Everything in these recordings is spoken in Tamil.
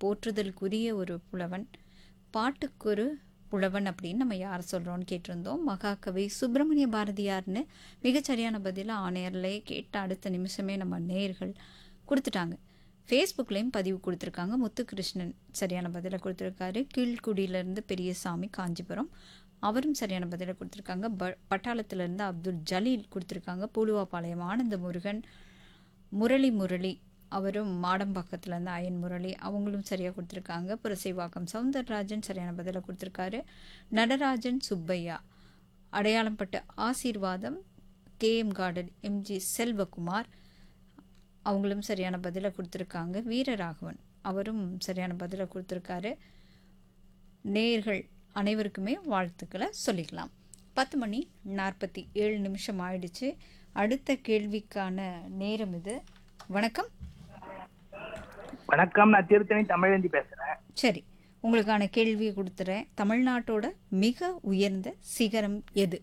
போற்றுதலுக்குரிய ஒரு புலவன் பாட்டுக்கொரு புலவன் அப்படின்னு நம்ம யார் சொல்கிறோன்னு கேட்டிருந்தோம் மகாகவி சுப்பிரமணிய பாரதியார்னு மிகச்சரியான பதிலை ஆணையர்லேயே கேட்ட அடுத்த நிமிஷமே நம்ம நேயர்கள் கொடுத்துட்டாங்க ஃபேஸ்புக்லேயும் பதிவு கொடுத்துருக்காங்க முத்துகிருஷ்ணன் சரியான பதிலை கொடுத்துருக்காரு கீழ்குடியிலேருந்து பெரியசாமி காஞ்சிபுரம் அவரும் சரியான பதிலை கொடுத்துருக்காங்க ப பட்டாளத்திலேருந்து அப்துல் ஜலீல் கொடுத்துருக்காங்க பூலுவாபாளையம் ஆனந்த முருகன் முரளி முரளி அவரும் மாடம்பாக்கத்துலேருந்து அயன் முரளி அவங்களும் சரியாக கொடுத்துருக்காங்க புரசைவாக்கம் சவுந்தரராஜன் சரியான பதிலை கொடுத்துருக்காரு நடராஜன் சுப்பையா அடையாளம் பட்ட ஆசீர்வாதம் கேஎம் கார்டன் எம்ஜி செல்வகுமார் அவங்களும் சரியான பதிலை கொடுத்துருக்காங்க வீரராகவன் அவரும் சரியான பதிலை கொடுத்துருக்காரு நேர்கள் அனைவருக்குமே வாழ்த்துக்களை சொல்லிக்கலாம் பத்து மணி நாற்பத்தி ஏழு நிமிஷம் ஆயிடுச்சு அடுத்த கேள்விக்கான நேரம் இது வணக்கம் வணக்கம் நான் திருத்தணி தமிழந்தி பேசுறேன் சரி உங்களுக்கான கேள்வியை கொடுத்துறேன் தமிழ்நாட்டோட மிக உயர்ந்த சிகரம் எது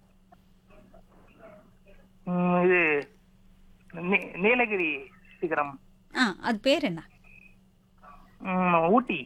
உம், இது நீ- நீலகிரி சிகரம் ஆ அது பேர் என்ன உம், ஊட்டி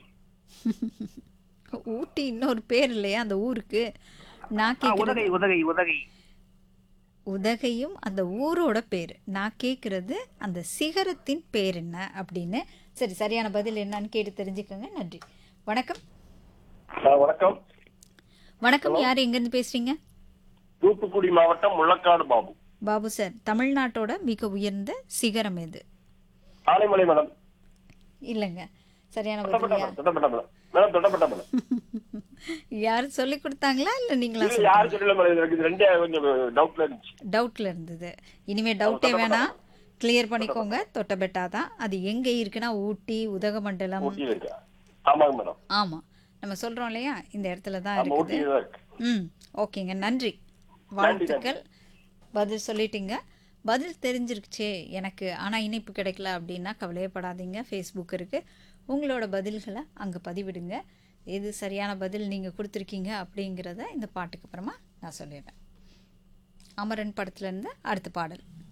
ஊட்டி இன்னொரு பேர் இல்லையா அந்த ஊருக்கு நான் ஆ, கேட்குறது உதகை உதகை உதகை உதகையும் அந்த ஊரோட பேர் நான் கேட்குறது அந்த சிகரத்தின் பேர் என்ன அப்படின்னு சரி சரியான பதில் என்னன்னு கேட்டு தெரிஞ்சுக்கோங்க நன்றி வணக்கம் ஆ, வணக்கம் வணக்கம் யார் எங்கேருந்து பேசுறீங்க தூத்துக்குடி மாவட்டம் முள்ளக்காடு பாபு பாபு சார் தமிழ்நாட்டோட மிக உயர்ந்த சிகரம் எது ஆனைமலை மேடம் இல்லைங்க சரியான தொட்டப்பட்ட பதில் மேடம் தொட்டப்பட்ட மேடம் மேடம் தொட்டப்பட்ட மேடம் யார் சொல்லி கொடுத்தாங்களா இல்லை நீங்களா இல்ல யாரும் சொல்லல மேடம் எனக்கு இது ரெண்டே கொஞ்சம் டவுட்ல இருந்துச்சு டவுட்ல இருந்தது இனிமே டவுட்டே வேணாம் கிளியர் பண்ணிக்கோங்க தொட்டபெட்டா தான் அது எங்க இருக்குன்னா ஊட்டி உதகமண்டலம் ஊட்டியில இருக்கு ஆமாங்க மேடம் ஆமா நம்ம சொல்றோம் இல்லையா இந்த இடத்துல தான் ஆமா இருக்குது ஊட்டியில தான் இருக்கு ம் ஓகேங்க நன்றி வாழ்த்துக்கள் பதில் சொல்லிட்டீங்க பதில் தெரிஞ்சிருச்சே எனக்கு ஆனால் இணைப்பு கிடைக்கல அப்படின்னா கவலையப்படாதீங்க ஃபேஸ்புக் இருக்குது உங்களோட பதில்களை அங்கே பதிவிடுங்க எது சரியான பதில் நீங்கள் கொடுத்துருக்கீங்க அப்படிங்கிறத இந்த பாட்டுக்கு அப்புறமா நான் சொல்லிடுறேன் அமரன் படத்துலேருந்து அடுத்த பாடல்